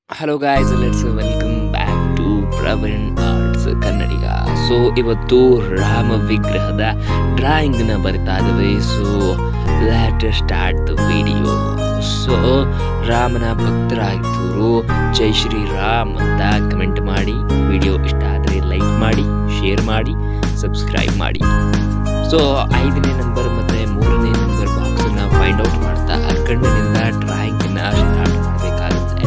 hello guys let's welcome back to Praveen arts Kannadiga so ಇವತ್ತು ರಾಮ ವಿಗ್ರಹದ ಡ್ರಾಯಿಂಗ್ನ ಬರಿತಾ ಇದ್ದೇವೆ so let start the video so ರಾಮನ ಭಕ್ತರಾಗಿದ್ದವರು ಜೈ ಶ್ರೀ ರಾಮ್ ಅಂತ ಕಮೆಂಟ್ ಮಾಡಿ ವಿಡಿಯೋ ಇಷ್ಟ ಆದರೆ ಲೈಕ್ ಮಾಡಿ ಶೇರ್ ಮಾಡಿ ಸಬ್ಸ್ಕ್ರೈಬ್ ಮಾಡಿ ಸೊ ಐದನೇ ನಂಬರ್ ಮತ್ತೆ ಮೂರನೇ ನಂಬರ್ ಬಾಕ್ಸ್ ಅನ್ನ ಫೈಂಡ್ ಔಟ್ ಮಾಡ್ತಾ ಅರ್ಕಂಡನಿಂದ ಡ್ರಾಯಿಂಗ್ ಸ್ಟಾರ್ಟ್ ಮಾಡಬೇಕಾಗುತ್ತೆ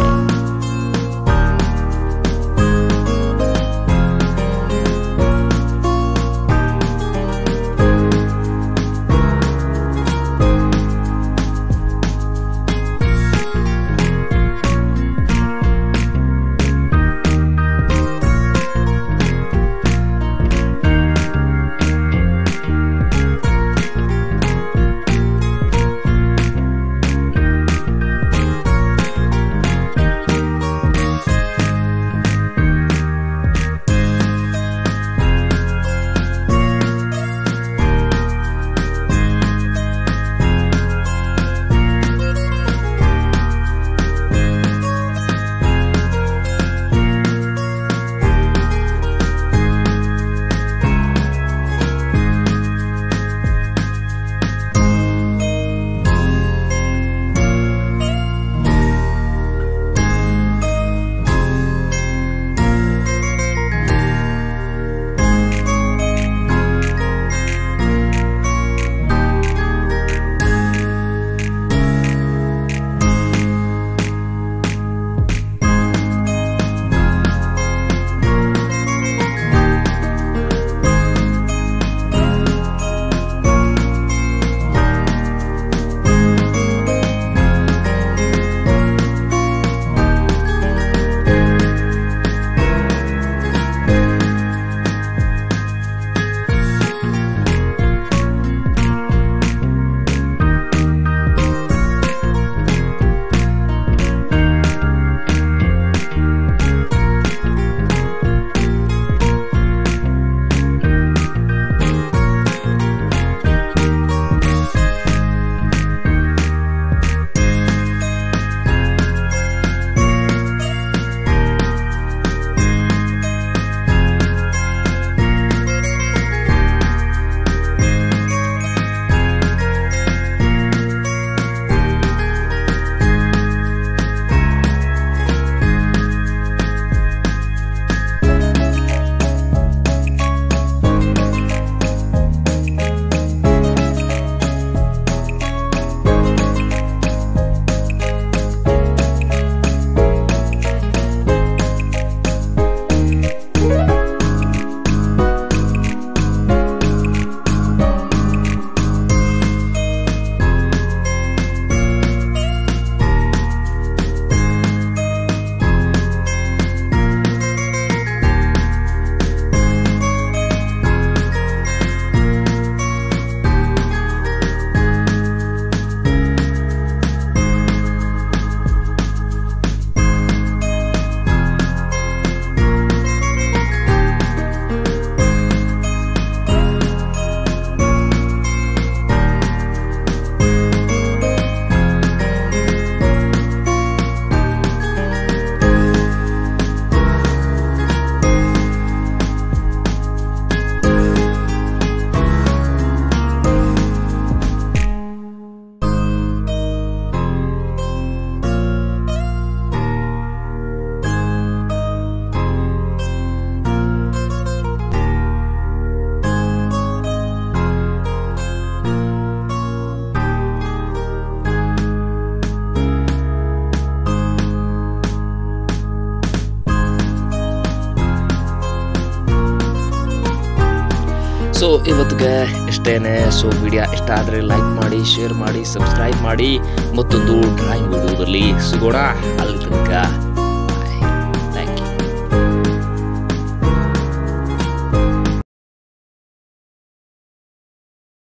ಸೊ ಇವತ್ತಿಗೆ ಇಷ್ಟೇನೆ ಸೊ ವಿಡಿಯೋ ಇಷ್ಟ ಆದರೆ ಲೈಕ್ ಮಾಡಿ ಶೇರ್ ಮಾಡಿ ಸಬ್ಸ್ಕ್ರೈಬ್ ಮಾಡಿ ಮತ್ತೊಂದು ಡ್ರಾಯಿಂಗ್ ವಿಡಿಯೋದಲ್ಲಿ ಸಿಗೋಣ ಅಲ್ಲಿ ತನಕ